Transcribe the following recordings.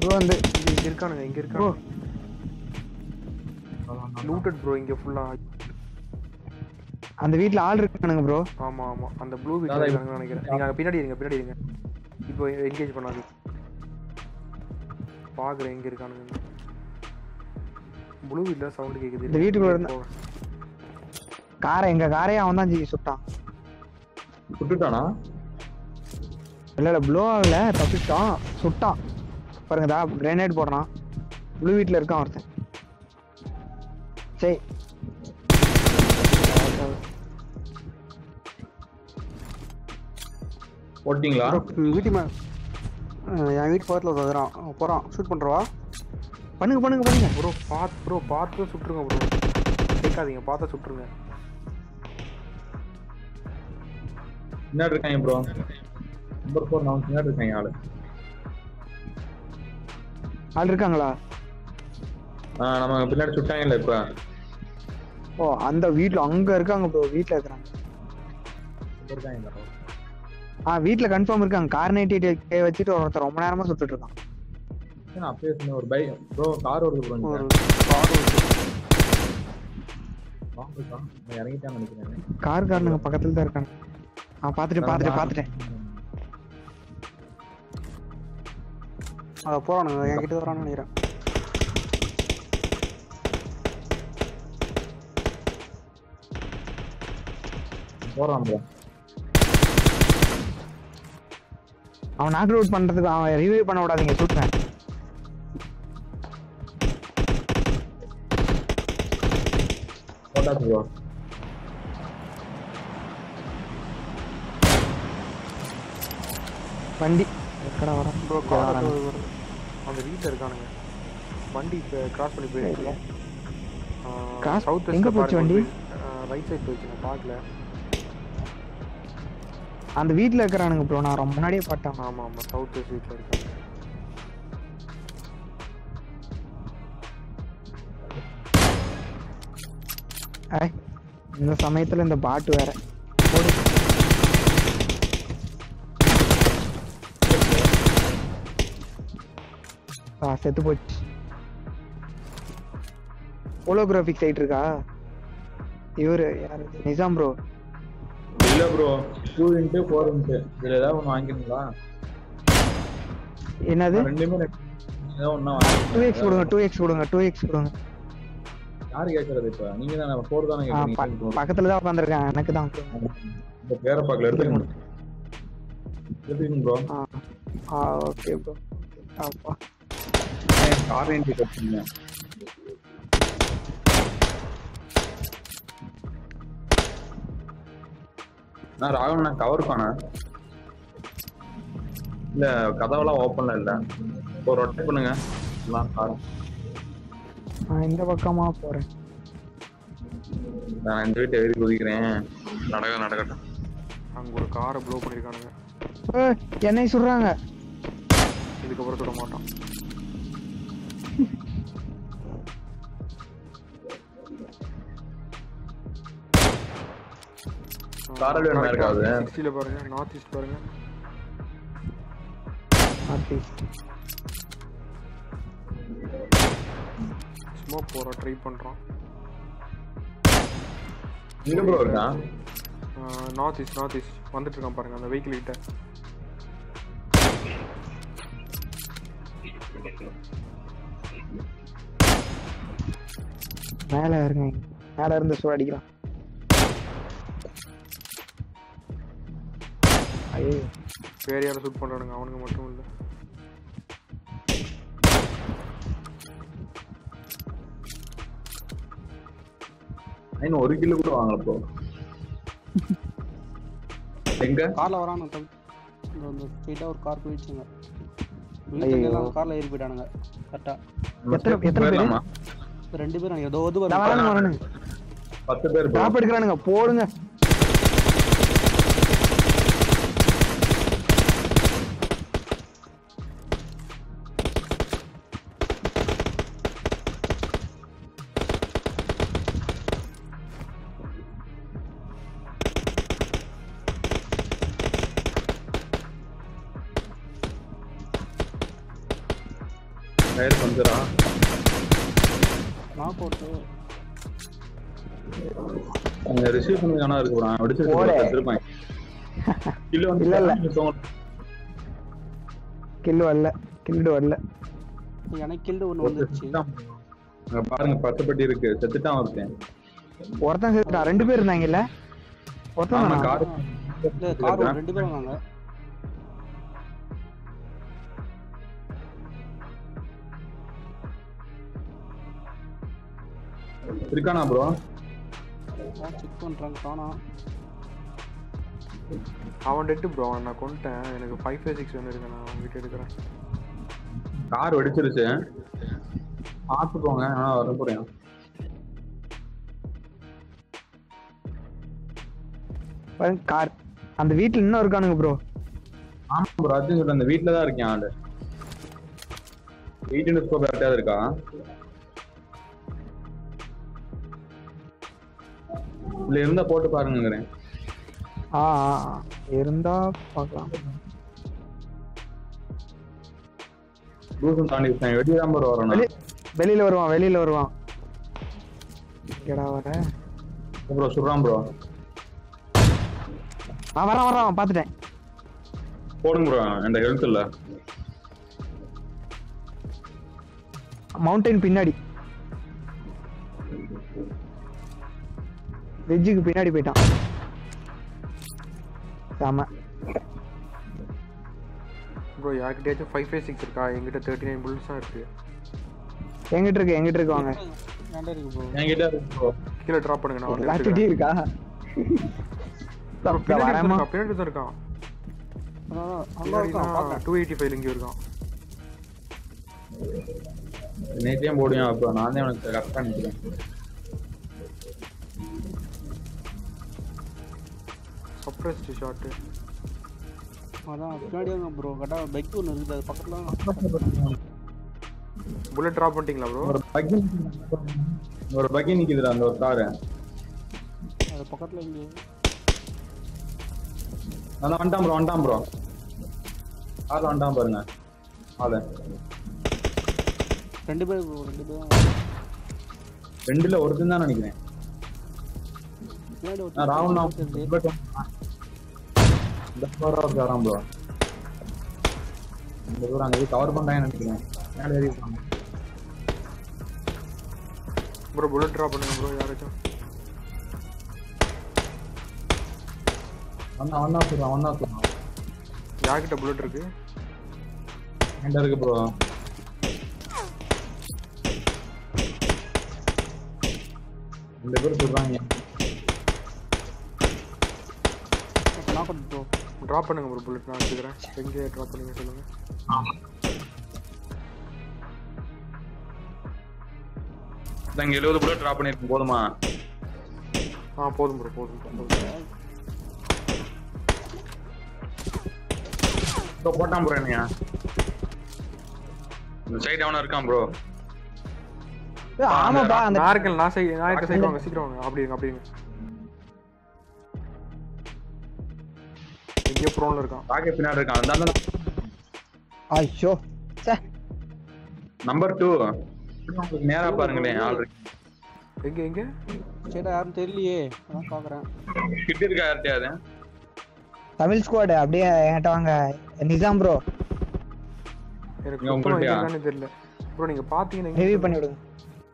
Bro வந்து இங்க இங்க இருக்கானுங்க இங்க ப்ரோ இருக்கானுங்க லூட்டட் ப்ரோ இங்க ஃபுல்லா அந்த வீட்ல ஆள் இருக்கானுங்க ப்ரோ ஆமா ஆமா அந்த ப்ளூ வீட்ல அதான் இருக்காங்கன்னு நினைக்கிறேன் நீங்க அங்க பின்னாடி இருங்க பின்னாடி இருங்க இப்போ என்கேஜ் பண்ணாதீங்க பாக்குறேன் எங்க இருக்கானுங்க ப்ளூ வீட்ல சவுண்ட் கேக்குது இந்த வீட்டுக்குள்ள இருந்தா- காரை எங்க காரையே அவன் தான் ஜி சுட்டான் சுட்டுட்டானா இல்ல இல்ல ப்ளோ ஆகல தப்பிச்சிட்டான் சுட்டான் பாருங்க தா கிரேனேட் போடுறான் ப்ளூ வீட்ல இருக்கான் ஒருத்தன் சரி போட்டிங்களா வீட்டு மே அஹ் என் வீட்டு பக்கத்தில் வந்துடுறான் போகிறான் ஷூட் பண்ணுறவா பண்ணுங்க பண்ணுங்க பண்ணுங்க ப்ரோ பாத்து ப்ரோ பார்த்து சுட்டுருங்க ப்ரோ கேட்காதீங்க பார்த்தா சுட்டுருங்க பின்னாடி இருக்காங்க ப்ரோ நம்பர் ஃபோர் நான் பின்னாடி இருக்காங்க ஆளு ஆள் இருக்காங்களா ஆ நம்ம பின்னாடி சுட்டாங்கல்ல இப்ப ஓ அந்த வீட்ல அங்க இருக்காங்க ப்ரோ வீட்ல இருக்காங்க இருக்காங்க ஆ வீட்ல கன்ஃபார்ம் இருக்காங்க கார் நைட்டி வச்சுட்டு ஒருத்தர் ரொம்ப நேரமா சுட்டுட்டு இருக்கான் நான் அப்பயே சொன்னேன் ஒரு பைக் ப்ரோ கார் வருது ப்ரோ ஒரு நான் இறங்கிட்டான்னு நினைக்கிறேன் கார் காரனுங்க பக்கத்துல தான் இருக்காங்க ஆ பாத்துட்டு பாத்துட்டு பாத்துட்டேன் அதை போகிறானுங்க என்கிட்ட வரான்னு நினைக்கிறேன் போறான் ப்ரோ அவன் நாக் அவுட் பண்றதுக்கு அவன் ரிவ்யூ பண்ண விடாதீங்க சுட்டுறேன் போட்டாச்சு ப்ரோ வண்டி எக்கடா வர ப்ரோ கார் அந்த வீட்ல இருக்கானுங்க வண்டி இப்போ கிராஸ் பண்ணி போயிருக்கு Cross- சவுத் எங்க போச்சு வண்டி? ரைட் சைடு போயிடுச்சு நான் பார்க்கல அந்த வீட்ல இருக்கிறானுங்க ப்ரோ நான் ரொம்ப முன்னாடியே பார்த்தேன் ஆமா ஆமா சவுத் வெஸ்ட் வீட்ல இருக்காங்க ஏய், இந்த சமயத்துல இந்த பாட்டு வேற ஆ செத்து போச்சு ஹோலோகிராஃபிக் சைட் இருக்கா இவரு யாரு நிசாம் ப்ரோ இல்ல bro two into four into இதுல ஏதாவது ஒன்று வாங்கிக்கிறீங்களா என்னது நான் ரெண்டுமே ரெண்டு- ஏதாவது ஒன்றா டூ எக்ஸ் கொடுங்க வாங்கிக்கிறேன் டூ எக்ஸ் கொடுங்க டூ எக்ஸ் கொடுங்க யாரு கேட்கறது இப்ப நீங்க தானே ஃபோர் தானே ஆ, கேட்குறீங்க ப- பக்கத்துல தான் உட்காந்துருக்கேன் எனக்கு தான் இந்த பேரை பார்க்கல எடுத்துக்கணும் எடுத்துக்கணும் ப்ரோ ஆ ஆ ஓகே ப்ரோ அப்பா ஆரஞ்சு கட்டுங்க நான் ராகவன் நான் கவர் பண்ண இல்ல கதவெல்லாம் ஓப்பன்ல இல்ல ஒரு ரொட்டேட் பண்ணுங்க எல்லாம் காரம் நான் இந்த பக்கமா போறேன் நான் இந்த வீட்டை ஏறி குதிக்கிறேன் நடக்க நடக்கட்டும் அங்க ஒரு காரை ப்ளோ பண்ணிருக்கானுங்க ஏய், என்னை சுடுறாங்க இதுக்கப்புறம் சுட மாட்டான் காரல் வேணுமா இருக்காது? சிக்ஸ்டியில் பாருங்க நார்த் ஈஸ்ட் பாருங்க ஆர்டிஸ்ட் ஸ்மோக் போற ட்ரை பண்றான் எங்க ப்ரோ இருக்கான் நார்த் ஈஸ்ட் நார்த் ஈஸ்ட் வந்துட்டு இருக்கான் பாருங்க அந்த வெஹிக்கிள் கிட்ட மேல இருங்க மேல இருந்து சுட அடிக்கிறான் ஐயோ வேற யாரும் ஷூட் பண்றானுங்க அவனுங்க மட்டும் இல்ல இன்னும் ஒரு கிலோ கூட வாங்கல ப்ரோ எங்க காரில் வரானு தம்பி இந்த இந்த ஸ்ட்ரெயிட்டாக ஒரு கார் போயிடுச்சுங்க ஐயோ. எல்லாம் காரில் ஏறி போயிட்டானுங்க கரெக்டாக நம்ம எத்தனை- step எத்தனை பேரு? போயிடலாமா? ரெண்டு பேரும் ஏதோ இது நான் வரானுங்க வரானுங்க பத்து பேர் bro. டிராப் எடுக்கிறானுங்க போடுங்க டயர் பஞ்சரா நான் போட்டு அங்க ரிசீவ் பண்ணி காணா இருக்கு ப்ரோ வெடிச்சு போடே. எடுத்திருப்பேன் இல்ல வந்து இல்ல, இல்ல. இல்ல கில் வரல கில்டு வரல எனக்கு கில்டு ஒன்று வந்துருச்சு அங்க பாருங்க பத்து பெட்டி இருக்கு செத்துட்டான் ஒருத்தன் ஒருத்தன் செத்துட்டான் ரெண்டு பேர் இருந்தாங்கல்ல ஒருத்தன் ஆமா தானா? கார் இல்லை கார் ஒரு ரெண்டு பேரும் வாங்க இருக்கானா ப்ரோ செக் பண்ணுறாங்க காணா அவன் டெட்டு ப்ரோ அவன் நான் கொண்டுட்டேன் எனக்கு ஃபைவ் ஃபைவ் சிக்ஸ் வந்து இருக்கு நான் உங்ககிட்ட எடுக்கிறேன் கார் வெடிச்சிருச்சு பார்த்து போங்க ஆனா வர போறேன் பாருங்க கார் அந்த வீட்டுல இன்னும் இருக்கானுங்க ப்ரோ ஆமா ப்ரோ அதான் சொல்றேன் அந்த வீட்ல தான் இருக்கேன் ஆளு வீட்டு ஸ்கோப் யார்ட்டையாவது இருக்கா இல்ல இருந்தா போட்டு பாருங்கிறேன் ஆ ஆ, ஆ. இருந்தா பார்க்கலாம் தூசம் தாண்டி விட்டேன் வெளியே தான் ப்ரோ வரணும் வெளி- வெளியில வருவான் வெளியில வருவான் எங்கடா வர ப்ரோ சுடுறான் ப்ரோ ஆ வரான் வரான் பார்த்துட்டேன் போடுங்க ப்ரோ இந்த ஹெல்த் இல்ல மவுண்டைன் பின்னாடி வெஜ்ஜுக்கு பின்னாடி போயிட்டான் செம ப்ரோ யார்கிட்டயாச்சும் ஃபைவ் ஃபைவ் சிக்ஸ் இருக்கா என்கிட்ட தேர்ட்டி நைன் புல்லட்ஸ் தான் இருக்கு எங்கிட்ட இருக்கு எங்கிட்ட இருக்கு வாங்க ஏன்டா இருக்கு ப்ரோ என்கிட்ட இருக்கு ப்ரோ கீழே ட்ராப் பண்ணுங்க நான் வந்து எல்லாத்துட்டையும் இருக்கா bro, பின்னாடி தான் வரேம்மா இருக்கான், பின்னாடி தான் இருக்கான் அதான் அங்கே இருக்கான் பார்க்க டூ எயிட்டி ஃபைவ் இங்கே இருக்கான் நேத்தையும் போடுவேன் அப்போ நான் தான் எனக்கு கரெக்டாக நிற்கிறேன் சப்ரஸ்ட் ஷாட்டு அதான் பின்னாடி வாங்க ப்ரோ கரெக்டாக பைக் ஒன்று இருக்குது அது பக்கத்தில் புல்லட் ட்ராப் பண்ணிட்டீங்களா ப்ரோ ஒரு பக்கி ஒரு பக்கி நிக்குதுடா அந்த ஒரு காரு அது பக்கத்தில் இங்கே அதான் வந்துட்டான் ப்ரோ வந்துட்டான் ப்ரோ ஆள் வந்துட்டான் பாருங்க ஆளு ரெண்டு பேர் bro, ரெண்டு பேரும் ரெண்டுல ஒருத்தன் தான் நினைக்கிறேன் பின்னாடி நான் ராகுல் நான் ஒருத்தர் bullet ஒண்ணு- இந்த floor ஒரு வரான் ப்ரோ இந்த தூரம் அங்கே கவர் பண்றாங்கன்னு நினைக்கிறேன் மேலே ஏறி இருக்காங்க ப்ரோ புல்லட் ட்ராப் பண்ணுங்க ப்ரோ யாராச்சும் வந்தா வந்தா சொல்றான் வந்தா சொல்றான் யார்கிட்ட புல்லட் இருக்கு என்கிட்ட இருக்கு ப்ரோ ரெண்டு பேர் சொல்றாங்க நாக் அவுட் ப்ரோ ட்ராப் பண்ணுங்க ப்ரோ புல்லட் நான் எடுத்துக்கிறேன் எங்கே ட்ராப் பண்ணுங்க சொல்லுங்க இங்க எழுபது புல்லட் ட்ராப் பண்ணிருக்கோம் போதுமா ஆ போதும் ப்ரோ போதும் bro, போதும் இப்போ போட்டான் ப்ரோ என்னையா இந்த சைடு அவன இருக்கான் ப்ரோ ஏய், ஆமாப்பா அந்த நான் இருக்கேன் நான் சைடு நான் இருக்க சைடு வாங்க சீக்கிரம் வாங்க அப்படி இருங்க அப்படி இருங்க எங்கேயோ ப்ரோன்ல இருக்கான் ராக்கெட் பின்னாடி இருக்கான் அந்த ஐயோ சே நம்பர் டூ நேரா பாருங்களேன் ஆள் இருக்கு எங்க எங்க சேட்டா யாரும் தெரியலையே அதான் பார்க்குறேன் கிட்ட இருக்கா யார்ட்டையாவது தமிழ் ஸ்குவாடு அப்படியே என்கிட்ட வாங்க நிசாம் ப்ரோ எனக்கு இங்க சுத்தமா எங்க உங்கள்ட்டயா? இருக்கானே தெரியல ப்ரோ நீங்க பாத்தீங்கன்னா எங்க ரிவ்யூ பண்ணி விடுங்க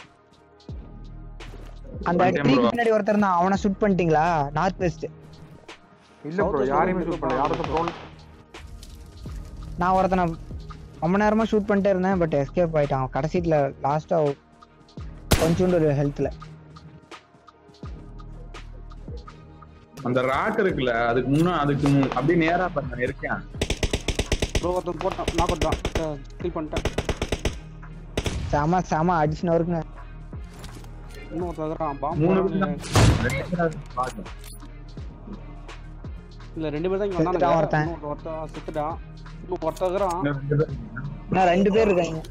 அந்த பண்ணிட்டேன் ட்ரீக்கு bro. பின்னாடி ஒருத்தர் தான் அவனை ஷூட் பண்ணிட்டீங்களா நார்த் வெஸ்ட் இல்ல ப்ரோ South யாரையுமே West ஷூட் பண்ணல யாரும் ப்ரோன் நான் ஒருத்தனை ரொம்ப நேரமா ஷூட் பண்ணிட்டே இருந்தேன் பட் எஸ்கேப் ஆயிட்டான் கடைசியில லாஸ்டா கொஞ்சோண்டு ஒரு ஹெல்த்ல அந்த ராக் இருக்குல்ல அதுக்கு முன்னா அதுக்கு மு- அப்படியே நேரா பாருங்க இருக்கேன் ப்ரோ ஒருத்தன் போட்டான் நாக் அவுட் தான் கில் பண்ணிட்டேன் செம செம அடிச்சுன்னு இருக்குங்க இன்னும் ஒருத்தன் இருக்கிறான் மூணு பாம்பு பேர் தான் ரெண்டு பேரா பாக்கு. இல்லை ரெண்டு பேர் தான் இங்கே செத்துட்டான் வந்தானுங்க ஒருத்தன். இன்னும் ஒருத்தன் செத்துட்டான் இன்னும் ஒருத்தன் இருக்கிறான் இன்னும் ரெண்டு பேர் இருக்காங்க. நான் ரெண்டு பேர் இருக்காங்க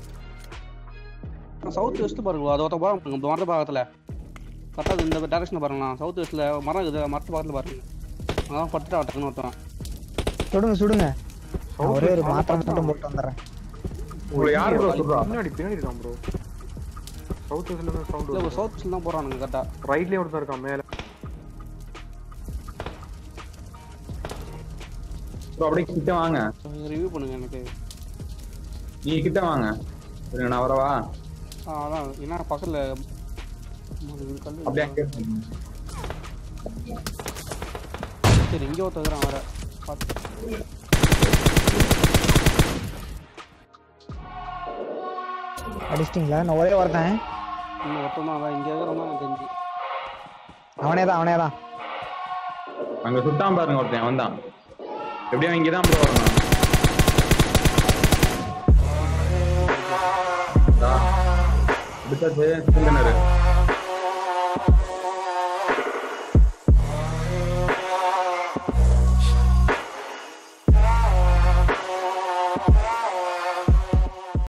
சவுத் வெஸ்ட் பாருங்க அது ஒருத்த பாருங்க இந்த மரத்து பக்கத்தில் கரெக்டாக இந்த டேரக்ஷனில் பாருங்களா சவுத் வெஸ்ட்டில் மரம் இருக்குது மரத்து பக்கத்தில் பாருங்க அதான் பட்டுட்டு டக்குன்னு ஒருத்தன் சுடுங்க சுடுங்க நான் South ஒரே ஒரு West மாத்திரம் மட்டும் போட்டு வந்துடுறேன் உங்களை யார் ப்ரோ சொல்றா பின்னாடி பின்னாடி இருக்கான் ப்ரோ சவுத் வெஸ்ட்ல இருந்து சவுண்ட் இல்லை வருது சவுத் வெஸ்ட்ல தான் போகிறானுங்க கரெக்டாக ரைட்லயே ஒருத்தன் இருக்கான் மேல ப்ரோ அப்படியே கிட்ட வாங்க ரிவ்யூ பண்ணுங்க எனக்கு நீங்க கிட்ட வாங்க இருங்க, நான் வரவா ஆ அதான் என்ன பக்கத்தில் கல் அப்படியே அங்கே இருங்க. சரி இங்கே ஒருத்தர் வர பார்த்து அடிச்சிட்டிங்களா நான் ஒரே ஒருத்தன் இன்னும் ஒருத்தன் தான் அதான் இங்கே இருக்கிறவங்க எனக்கு தெரிஞ்சு அவனே தான் அவனே தான் அங்க சுட்டான் பாருங்க ஒருத்தன் அவன் தான் எப்படியும் இங்கே தான் ப்ரோ வரணும் இதா. அடுத்தது சிந்தனர்